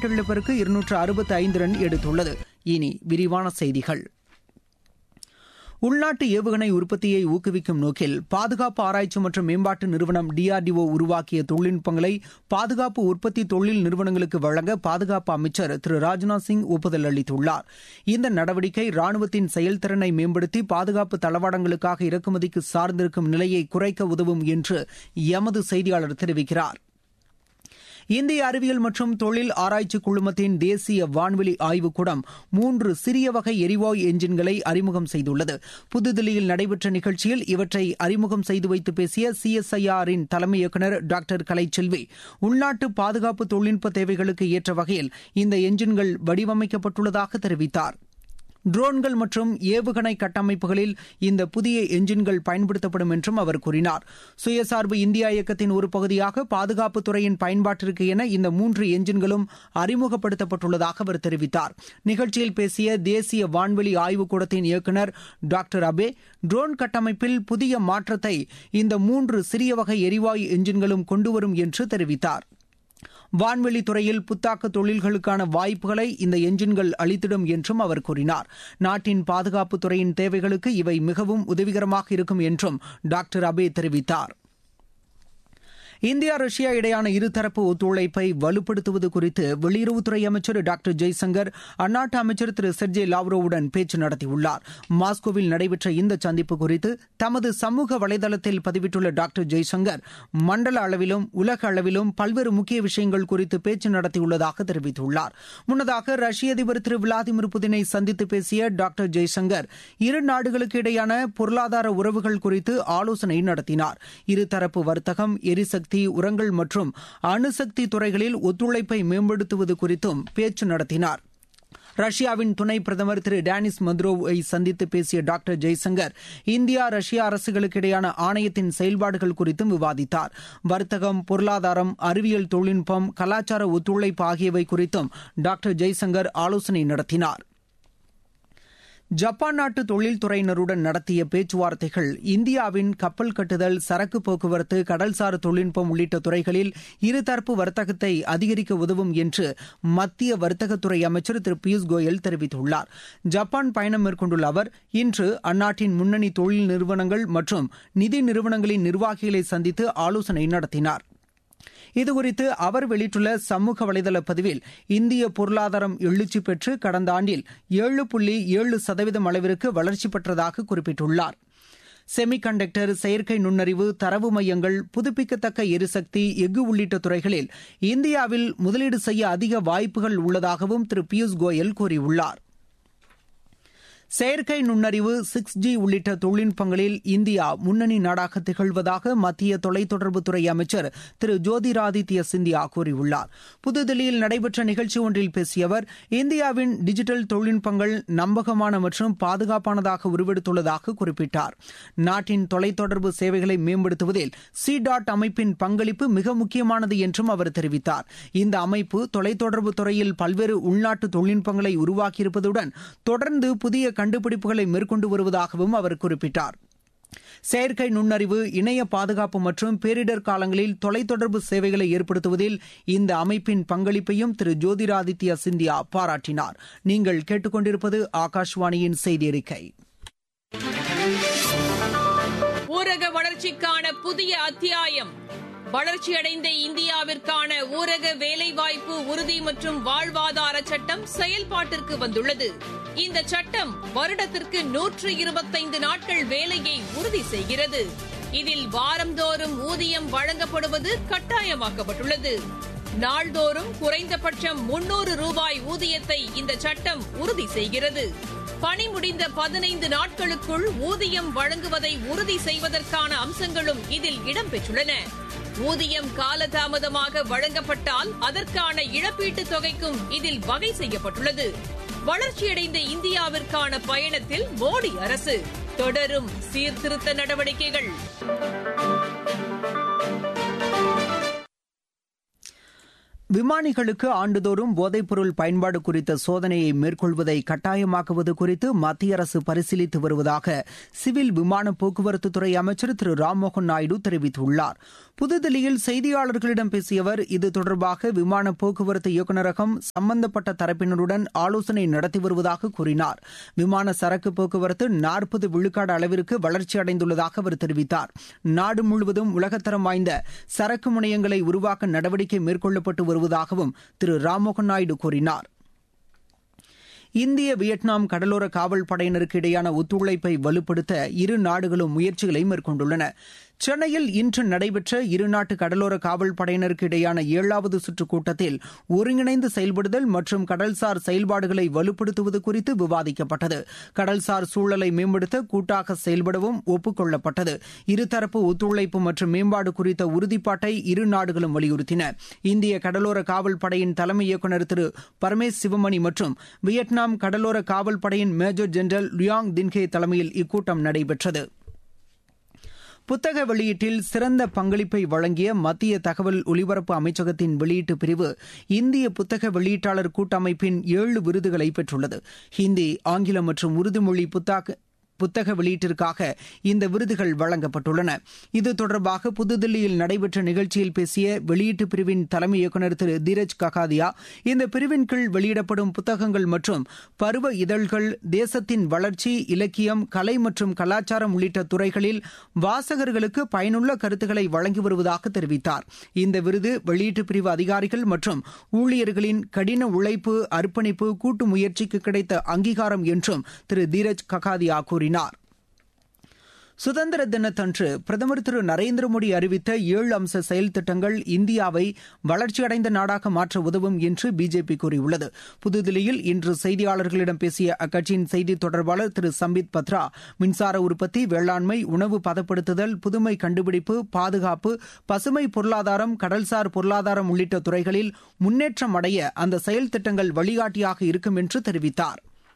wicket இழப்பிற்கு இருநூற்று அறுபத்தி ஐந்து ரன் எடுத்துள்ளது இனி விரிவான செய்திகள் உள்நாட்டு ஏவுகணை உற்பத்தியை ஊக்குவிக்கும் நோக்கில் பாதுகாப்பு ஆராய்ச்சி மற்றும் மேம்பாட்டு நிறுவனம் டிஆர்டிஓ உருவாக்கிய தொழில்நுட்பங்களை பாதுகாப்பு உற்பத்தி தொழில் நிறுவனங்களுக்கு வழங்க பாதுகாப்பு அமைச்சர் திரு ராஜ்நாத் சிங் ஒப்புதல் அளித்துள்ளார் இந்த நடவடிக்கை ராணுவத்தின் செயல்திறனை மேம்படுத்தி பாதுகாப்பு தளவாடங்களுக்காக இறக்குமதிக்கு சார்ந்திருக்கும் நிலையை குறைக்க உதவும் என்று எமது செய்தியாளர் தெரிவிக்கிறார் இந்திய அறிவியல் மற்றும் தொழில் ஆராய்ச்சி குழுமத்தின் தேசிய வான்வெளி ஆய்வுக்கூடம் மூன்று சிறிய வகை எரிவாயு என்ஜின்களை அறிமுகம் செய்துள்ளது புதுதில்லியில் நடைபெற்ற நிகழ்ச்சியில் இவற்றை அறிமுகம் செய்து வைத்து பேசிய சிஎஸ்ஐஆரின் தலைமை இயக்குநர் டாக்டர் கலைச்செல்வி உள்நாட்டு பாதுகாப்பு தொழில்நுட்ப தேவைகளுக்கு ஏற்ற வகையில் இந்த என்ஜின்கள் வடிவமைக்கப்பட்டுள்ளதாக தெரிவித்தார் ட்ரோன்கள் மற்றும் ஏவுகணை கட்டமைப்புகளில் இந்த புதிய என்ஜின்கள் பயன்படுத்தப்படும் என்றும் அவர் கூறினார் சுயசார்பு இந்தியா இயக்கத்தின் ஒரு பகுதியாக பாதுகாப்பு துறையின் பயன்பாட்டிற்கு என இந்த மூன்று என்ஜின்களும் அறிமுகப்படுத்தப்பட்டுள்ளதாக அவர் தெரிவித்தார் நிகழ்ச்சியில் பேசிய தேசிய வான்வெளி ஆய்வுக்கூடத்தின் இயக்குநர் டாக்டர் அபே ட்ரோன் கட்டமைப்பில் புதிய மாற்றத்தை இந்த மூன்று சிறிய வகை எரிவாயு என்ஜின்களும் கொண்டுவரும் என்று தெரிவித்தார் வான்வெளி துறையில் புத்தாக்க தொழில்களுக்கான வாய்ப்புகளை இந்த என்ஜின்கள் அளித்திடும் என்றும் அவர் கூறினார் நாட்டின் பாதுகாப்பு துறையின் தேவைகளுக்கு இவை மிகவும் உதவிகரமாக இருக்கும் என்றும் டாக்டர் அபே தெரிவித்தார் இந்தியா ரஷ்யா இடையான இருதரப்பு ஒத்துழைப்பை வலுப்படுத்துவது குறித்து வெளியுறவுத்துறை அமைச்சர் டாக்டர் ஜெய்சங்கர் அந்நாட்டு அமைச்சர் திரு செர்ஜே லாவ்ரோவுடன் பேச்சு நடத்தியுள்ளார் மாஸ்கோவில் நடைபெற்ற இந்த சந்திப்பு குறித்து தமது சமூக வலைதளத்தில் பதிவிட்டுள்ள டாக்டர் ஜெய்சங்கர் மண்டல அளவிலும் உலக அளவிலும் பல்வேறு முக்கிய விஷயங்கள் குறித்து பேச்சு நடத்தியுள்ளதாக தெரிவித்துள்ளார் முன்னதாக ரஷ்ய அதிபர் திரு விளாடிமிர் புதினை சந்தித்து பேசிய டாக்டர் ஜெய்சங்கர் இரு நாடுகளுக்கு இடையான பொருளாதார உறவுகள் குறித்து ஆலோசனை நடத்தினார் இருதரப்பு வர்த்தகம் எரிசக்தி சக்தி உரங்கள் மற்றும் அணுசக்தி துறைகளில் ஒத்துழைப்பை மேம்படுத்துவது குறித்தும் பேச்சு நடத்தினார் ரஷ்யாவின் துணை பிரதமர் திரு டேனிஸ் மத்ரோவை சந்தித்து பேசிய டாக்டர் ஜெய்சங்கர் இந்தியா ரஷ்யா அரசுகளுக்கு இடையான ஆணையத்தின் செயல்பாடுகள் குறித்தும் விவாதித்தார் வர்த்தகம் பொருளாதாரம் அறிவியல் தொழில்நுட்பம் கலாச்சார ஒத்துழைப்பு ஆகியவை குறித்தும் டாக்டர் ஜெய்சங்கர் ஆலோசனை நடத்தினார் ஜப்பான் நாட்டு தொழில்துறையினருடன் நடத்திய பேச்சுவார்த்தைகள் இந்தியாவின் கப்பல் கட்டுதல் சரக்கு போக்குவரத்து கடல்சார் தொழில்நுட்பம் உள்ளிட்ட துறைகளில் இருதரப்பு வர்த்தகத்தை அதிகரிக்க உதவும் என்று மத்திய வர்த்தகத்துறை அமைச்சர் திரு பியூஷ் கோயல் தெரிவித்துள்ளார் ஜப்பான் பயணம் மேற்கொண்டுள்ள அவர் இன்று அந்நாட்டின் முன்னணி தொழில் நிறுவனங்கள் மற்றும் நிதி நிறுவனங்களின் நிர்வாகிகளை சந்தித்து ஆலோசனை நடத்தினார் இதுகுறித்து அவர் வெளியிட்டுள்ள சமூக வலைதள பதிவில் இந்திய பொருளாதாரம் எழுச்சி பெற்று கடந்த ஆண்டில் ஏழு புள்ளி ஏழு சதவீதம் அளவிற்கு வளர்ச்சி பெற்றதாக குறிப்பிட்டுள்ளார் செமி கண்டக்டர் செயற்கை நுண்ணறிவு தரவு மையங்கள் புதுப்பிக்கத்தக்க எரிசக்தி எஃகு உள்ளிட்ட துறைகளில் இந்தியாவில் முதலீடு செய்ய அதிக வாய்ப்புகள் உள்ளதாகவும் திரு பியூஷ் கோயல் கூறியுள்ளார் செயற்கை நுண்ணறிவு சிக்ஸ் ஜி உள்ளிட்ட தொழில்நுட்பங்களில் இந்தியா முன்னணி நாடாக திகழ்வதாக மத்திய தொலைத்தொடர்புத்துறை அமைச்சர் திரு ஜோதிராதித்ய சிந்தியா கூறியுள்ளார் புதுதில்லியில் நடைபெற்ற நிகழ்ச்சி ஒன்றில் பேசிய அவர் இந்தியாவின் டிஜிட்டல் தொழில்நுட்பங்கள் நம்பகமான மற்றும் பாதுகாப்பானதாக உருவெடுத்துள்ளதாக குறிப்பிட்டார் நாட்டின் தொலைத்தொடர்பு சேவைகளை மேம்படுத்துவதில் சி டாட் அமைப்பின் பங்களிப்பு மிக முக்கியமானது என்றும் அவர் தெரிவித்தார் இந்த அமைப்பு தொலைத்தொடர்பு துறையில் பல்வேறு உள்நாட்டு தொழில்நுட்பங்களை உருவாக்கியிருப்பதுடன் தொடர்ந்து புதிய கண்டுபிடிப்புகளை மேற்கொண்டு வருவதாகவும் அவர் குறிப்பிட்டார் செயற்கை நுண்ணறிவு இணைய பாதுகாப்பு மற்றும் பேரிடர் காலங்களில் தொலைத்தொடர்பு சேவைகளை ஏற்படுத்துவதில் இந்த அமைப்பின் பங்களிப்பையும் திரு ஜோதிராதித்ய சிந்தியா பாராட்டினார் நீங்கள் கேட்டுக்கொண்டிருப்பது ஆகாஷ்வாணியின் செய்தி அறிக்கை ஊரக வளர்ச்சிக்கான புதிய அத்தியாயம் வளர்ச்சியடைந்த இந்தியாவிற்கான ஊரக வேலைவாய்ப்பு உறுதி மற்றும் வாழ்வாதார சட்டம் செயல்பாட்டிற்கு வந்துள்ளது இந்த சட்டம் வருடத்திற்கு நூற்று இருபத்தைந்து நாட்கள் வேலையை உறுதி செய்கிறது இதில் வாரந்தோறும் ஊதியம் வழங்கப்படுவது கட்டாயமாக்கப்பட்டுள்ளது நாள்தோறும் குறைந்தபட்சம் முன்னூறு ரூபாய் ஊதியத்தை இந்த சட்டம் உறுதி செய்கிறது பணி முடிந்த பதினைந்து நாட்களுக்குள் ஊதியம் வழங்குவதை உறுதி செய்வதற்கான அம்சங்களும் இதில் இடம்பெற்றுள்ளன ஊதியம் காலதாமதமாக வழங்கப்பட்டால் அதற்கான இழப்பீட்டுத் தொகைக்கும் இதில் வகை செய்யப்பட்டுள்ளது வளர்ச்சியடைந்த இந்தியாவிற்கான பயணத்தில் மோடி அரசு தொடரும் சீர்திருத்த நடவடிக்கைகள் விமானிகளுக்கு ஆண்டுதோறும் போதைப்பொருள் பயன்பாடு குறித்த சோதனையை மேற்கொள்வதை கட்டாயமாக்குவது குறித்து மத்திய அரசு பரிசீலித்து வருவதாக சிவில் விமான போக்குவரத்துத்துறை அமைச்சர் திரு ராம்மோகன் நாயுடு தெரிவித்துள்ளார் புதுதில்லியில் செய்தியாளர்களிடம் பேசிய அவர் இது தொடர்பாக விமான போக்குவரத்து இயக்குநரகம் சம்பந்தப்பட்ட தரப்பினருடன் ஆலோசனை நடத்தி வருவதாக கூறினார் விமான சரக்கு போக்குவரத்து நாற்பது விழுக்காடு அளவிற்கு வளர்ச்சியடைந்துள்ளதாக அவர் தெரிவித்தார் நாடு முழுவதும் உலகத்தரம் வாய்ந்த சரக்கு முனையங்களை உருவாக்க நடவடிக்கை மேற்கொள்ளப்பட்டு வருவதாகவும் திரு ராம்மோகன் நாயுடு கூறினார் இந்திய வியட்நாம் கடலோர காவல் படையினருக்கு இடையான ஒத்துழைப்பை வலுப்படுத்த இரு நாடுகளும் முயற்சிகளை மேற்கொண்டுள்ளன சென்னையில் இன்று நடைபெற்ற இருநாட்டு கடலோர காவல் படையினருக்கு இடையான ஏழாவது சுற்று கூட்டத்தில் ஒருங்கிணைந்து செயல்படுதல் மற்றும் கடல்சார் செயல்பாடுகளை வலுப்படுத்துவது குறித்து விவாதிக்கப்பட்டது கடல்சார் சூழலை மேம்படுத்த கூட்டாக செயல்படவும் ஒப்புக்கொள்ளப்பட்டது இருதரப்பு ஒத்துழைப்பு மற்றும் மேம்பாடு குறித்த உறுதிப்பாட்டை இரு நாடுகளும் வலியுறுத்தின இந்திய கடலோர காவல் படையின் தலைமை இயக்குநர் திரு பரமேஷ் சிவமணி மற்றும் வியட்நாம் கடலோர காவல் படையின் மேஜர் ஜெனரல் லுயாங் தின்கே தலைமையில் இக்கூட்டம் நடைபெற்றது புத்தக வெளியீட்டில் சிறந்த பங்களிப்பை வழங்கிய மத்திய தகவல் ஒலிபரப்பு அமைச்சகத்தின் வெளியீட்டு பிரிவு இந்திய புத்தக வெளியீட்டாளர் கூட்டமைப்பின் ஏழு விருதுகளை பெற்றுள்ளது ஹிந்தி ஆங்கிலம் மற்றும் உருது மொழி புத்தாக்க புத்தக வெளியீட்டிற்காக இந்த விருதுகள் வழங்கப்பட்டுள்ளன இது தொடர்பாக புதுதில்லியில் நடைபெற்ற நிகழ்ச்சியில் பேசிய வெளியீட்டு பிரிவின் தலைமை இயக்குநர் திரு தீரஜ் ககாதியா இந்த பிரிவின் கீழ் வெளியிடப்படும் புத்தகங்கள் மற்றும் பருவ இதழ்கள் தேசத்தின் வளர்ச்சி இலக்கியம் கலை மற்றும் கலாச்சாரம் உள்ளிட்ட துறைகளில் வாசகர்களுக்கு பயனுள்ள கருத்துக்களை வழங்கி வருவதாக தெரிவித்தார் இந்த விருது வெளியீட்டு பிரிவு அதிகாரிகள் மற்றும் ஊழியர்களின் கடின உழைப்பு அர்ப்பணிப்பு கூட்டு முயற்சிக்கு கிடைத்த அங்கீகாரம் என்றும் திரு தீரஜ் ககாதியா கூறினார் கூறினார் சுதந்திர தினத்தன்று பிரதமர் திரு நரேந்திர மோடி அறிவித்த ஏழு அம்ச செயல் திட்டங்கள் இந்தியாவை வளர்ச்சியடைந்த நாடாக மாற்ற உதவும் என்று பிஜேபி கூறியுள்ளது புதுதில்லியில் இன்று செய்தியாளர்களிடம் பேசிய அக்கட்சியின் செய்தி தொடர்பாளர் திரு சம்பித் பத்ரா மின்சார உற்பத்தி வேளாண்மை உணவு பதப்படுத்துதல் புதுமை கண்டுபிடிப்பு பாதுகாப்பு பசுமை பொருளாதாரம் கடல்சார் பொருளாதாரம் உள்ளிட்ட துறைகளில் முன்னேற்றம் அடைய அந்த செயல் திட்டங்கள் வழிகாட்டியாக இருக்கும் என்று தெரிவித்தாா்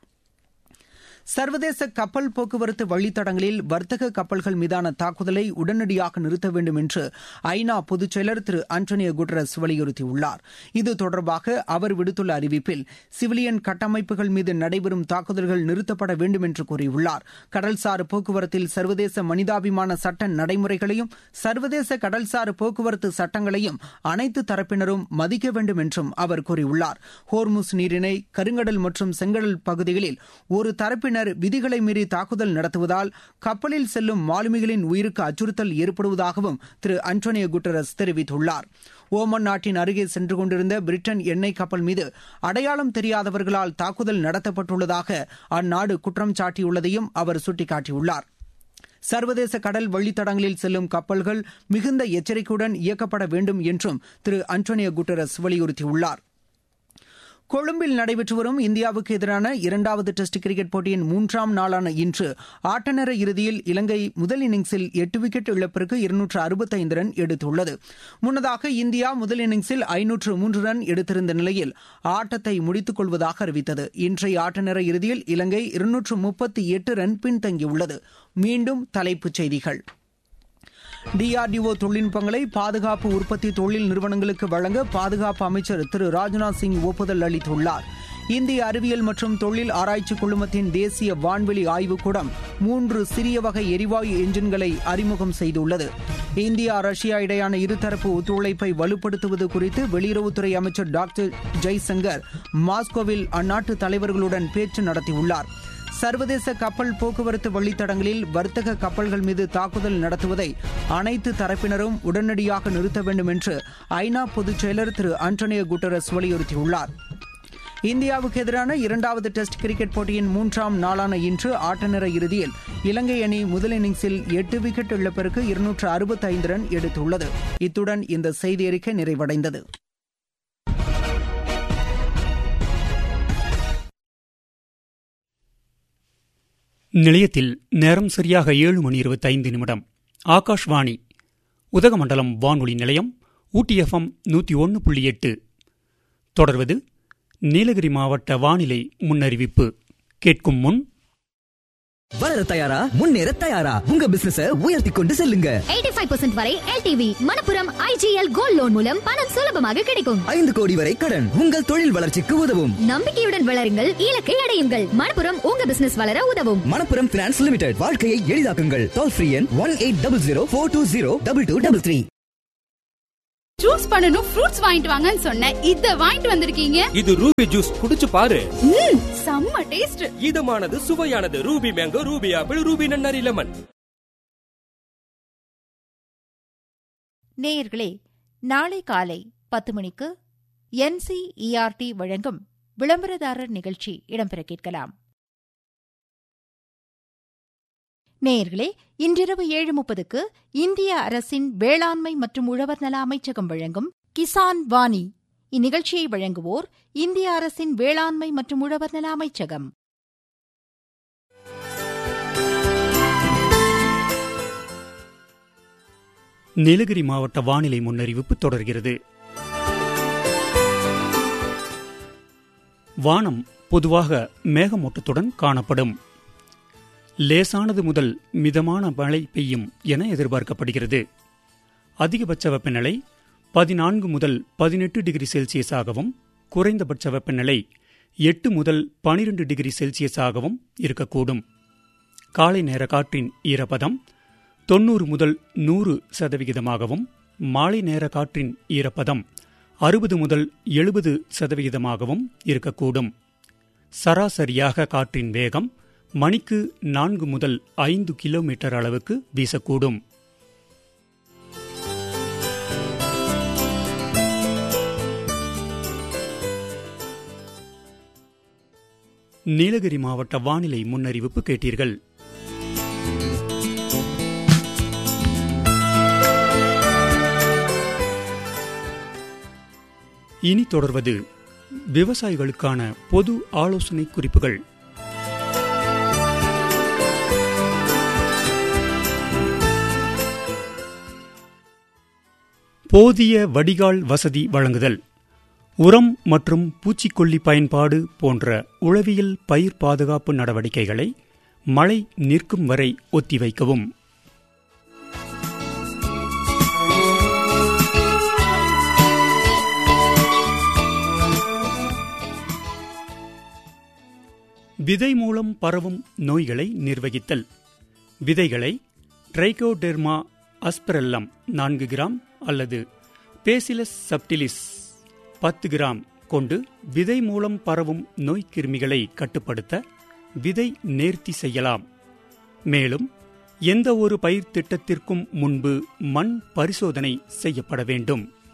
சர்வதேச கப்பல் போக்குவரத்து வழித்தடங்களில் வர்த்தக கப்பல்கள் மீதான தாக்குதலை உடனடியாக நிறுத்த வேண்டும் என்று ஐநா பொதுச் செயலர் திரு அண்டோனியோ குட்ரஸ் வலியுறுத்தியுள்ளார் இது தொடர்பாக அவர் விடுத்துள்ள அறிவிப்பில் சிவிலியன் கட்டமைப்புகள் மீது நடைபெறும் தாக்குதல்கள் நிறுத்தப்பட வேண்டும் என்று கூறியுள்ளார் கடல்சார் போக்குவரத்தில் சர்வதேச மனிதாபிமான சட்ட நடைமுறைகளையும் சர்வதேச கடல்சார் போக்குவரத்து சட்டங்களையும் அனைத்து தரப்பினரும் மதிக்க வேண்டும் என்றும் அவர் கூறியுள்ளார் ஹோர்முஸ் நீரிணை கருங்கடல் மற்றும் செங்கடல் பகுதிகளில் ஒரு தரப்பினர் பின்னர் விதிகளை மீறி தாக்குதல் நடத்துவதால் கப்பலில் செல்லும் மாலுமிகளின் உயிருக்கு அச்சுறுத்தல் ஏற்படுவதாகவும் திரு அண்டோனியோ குட்டரஸ் தெரிவித்துள்ளார் ஓமன் நாட்டின் அருகே சென்று கொண்டிருந்த பிரிட்டன் எண்ணெய் கப்பல் மீது அடையாளம் தெரியாதவர்களால் தாக்குதல் நடத்தப்பட்டுள்ளதாக அந்நாடு குற்றம் சாட்டியுள்ளதையும் அவர் சுட்டிக்காட்டியுள்ளார் சர்வதேச கடல் வழித்தடங்களில் செல்லும் கப்பல்கள் மிகுந்த எச்சரிக்கையுடன் இயக்கப்பட வேண்டும் என்றும் திரு அண்டோனியோ குட்டரஸ் வலியுறுத்தியுள்ளார் கொழும்பில் நடைபெற்று வரும் இந்தியாவுக்கு எதிரான இரண்டாவது டெஸ்ட் கிரிக்கெட் போட்டியின் மூன்றாம் நாளான இன்று ஆட்டநேர இறுதியில் இலங்கை முதல் இன்னிங்ஸில் எட்டு விக்கெட் இழப்பிற்கு இருநூற்று அறுபத்தைந்து ரன் எடுத்துள்ளது முன்னதாக இந்தியா முதல் இன்னிங்ஸில் ஐநூற்று மூன்று ரன் எடுத்திருந்த நிலையில் ஆட்டத்தை முடித்துக் கொள்வதாக அறிவித்தது இன்றைய ஆட்டநேர இறுதியில் இலங்கை இருநூற்று முப்பத்தி எட்டு ரன் பின்தங்கியுள்ளது மீண்டும் தலைப்புச் செய்திகள் டிஆர்டிஓ தொழில்நுட்பங்களை பாதுகாப்பு உற்பத்தி தொழில் நிறுவனங்களுக்கு வழங்க பாதுகாப்பு அமைச்சர் திரு ராஜ்நாத் சிங் ஒப்புதல் அளித்துள்ளார் இந்திய அறிவியல் மற்றும் தொழில் ஆராய்ச்சி குழுமத்தின் தேசிய வான்வெளி ஆய்வுக்கூடம் மூன்று சிறிய வகை எரிவாயு என்ஜின்களை அறிமுகம் செய்துள்ளது இந்தியா ரஷ்யா இடையான இருதரப்பு ஒத்துழைப்பை வலுப்படுத்துவது குறித்து வெளியுறவுத்துறை அமைச்சர் டாக்டர் ஜெய்சங்கர் மாஸ்கோவில் அந்நாட்டு தலைவர்களுடன் பேச்சு நடத்தியுள்ளார் சர்வதேச கப்பல் போக்குவரத்து வழித்தடங்களில் வர்த்தக கப்பல்கள் மீது தாக்குதல் நடத்துவதை அனைத்து தரப்பினரும் உடனடியாக நிறுத்த வேண்டும் என்று ஐநா பொதுச் செயலர் திரு அண்டோனியோ குட்டரஸ் வலியுறுத்தியுள்ளார் இந்தியாவுக்கு எதிரான இரண்டாவது டெஸ்ட் கிரிக்கெட் போட்டியின் மூன்றாம் நாளான இன்று ஆட்டநேர இறுதியில் இலங்கை அணி முதல் இன்னிங்ஸில் எட்டு விக்கெட் இழப்பிற்கு இருநூற்று அறுபத்தி ஐந்து ரன் எடுத்துள்ளது இத்துடன் இந்த செய்தி அறிக்கை நிறைவடைந்தது நிலையத்தில் நேரம் சரியாக ஏழு மணி இருபத்தைந்து நிமிடம் ஆகாஷ்வாணி உதகமண்டலம் வானொலி நிலையம் ஊட்டி எஃப்எம் நூற்றி ஒன்று புள்ளி எட்டு தொடர்வது நீலகிரி மாவட்ட வானிலை முன்னறிவிப்பு கேட்கும் முன் வளர தயாரா முன்னேற தயாரா உங்க பிசினஸ உயர்த்தி கொண்டு செல்லுங்க 85% வரை LTV Manappuram IGL gold loan மூலம் பணம் சுலபமாக கிடைக்கும் ஐந்து கோடி வரை கடன் உங்கள் தொழில் வளர்ச்சிக்கு உதவும் நம்பிக்கையுடன் வளருங்கள் இலக்கை அடையுங்கள் மணப்புரம் உங்க பிசினஸ் வளர உதவும் மணப்புரம் பினான்ஸ் லிமிடெட் வாழ்க்கையை எளிதாக்குங்கள் டோல் ஃப்ரீ எண் one eight double zero four two zero double two double three juice பண்ணனும் ஃப்ரூட்ஸ் வாங்கிட்டு வாங்கன்னு சொன்னேன் இத வாங்கிட்டு வந்திருக்கீங்க இது ரூபி ஜூஸ் குடிச்சு பாரு ம் செம்ம டேஸ்ட் இதமானது சுவையானது Ruby mango Ruby apple Ruby நன்னாரி லெமன் நேயர்களே நாளை காலை பத்து மணிக்கு என்சிஇஆர்டி வழங்கும் விளம்பரதாரர் நிகழ்ச்சி இடம்பெற கேட்கலாம் நேயர்களே இன்றிரவு ஏழு முப்பதுக்கு இந்திய அரசின் வேளாண்மை மற்றும் உழவர் நல அமைச்சகம் வழங்கும் கிசான் வாணி இந்நிகழ்ச்சியை வழங்குவோர் இந்திய அரசின் வேளாண்மை மற்றும் உழவர் நல அமைச்சகம் நீலகிரி மாவட்ட வானிலை முன்னறிவிப்பு தொடர்கிறது வானம் பொதுவாக மேகமூட்டத்துடன் காணப்படும் லேசானது முதல் மிதமான மழை பெய்யும் என எதிர்பார்க்கப்படுகிறது அதிகபட்ச வெப்பநிலை பதினான்கு முதல் பதினெட்டு டிகிரி செல்சியஸாகவும் குறைந்தபட்ச வெப்பநிலை எட்டு முதல் பனிரெண்டு டிகிரி செல்சியஸாகவும் இருக்கக்கூடும் காலை நேர காற்றின் ஈரப்பதம் தொண்ணூறு முதல் நூறு சதவிகிதமாகவும் மாலை நேர காற்றின் ஈரப்பதம் அறுபது முதல் எழுபது சதவிகிதமாகவும் இருக்கக்கூடும் சராசரியாக காற்றின் வேகம் மணிக்கு நான்கு முதல் ஐந்து கிலோமீட்டர் அளவுக்கு வீசக்கூடும் நீலகிரி மாவட்ட வானிலை முன்னறிவிப்பு கேட்டீர்கள் இனி தொடர்வது விவசாயிகளுக்கான பொது ஆலோசனை குறிப்புகள் போதிய வடிகால் வசதி வழங்குதல் உரம் மற்றும் பூச்சிக்கொல்லி பயன்பாடு போன்ற உளவியல் பயிர் பாதுகாப்பு நடவடிக்கைகளை மழை நிற்கும் வரை ஒத்திவைக்கவும் விதை மூலம் பரவும் நோய்களை நிர்வகித்தல் விதைகளை ட்ரைகோடெர்மா அஸ்பெரல்லம் நான்கு கிராம் அல்லது பேசிலஸ் சப்டிலிஸ் பத்து கிராம் கொண்டு விதை மூலம் பரவும் நோய்க்கிருமிகளை கட்டுப்படுத்த விதை நேர்த்தி செய்யலாம் மேலும் எந்த ஒரு பயிர் திட்டத்திற்கும் முன்பு மண் பரிசோதனை செய்யப்பட வேண்டும்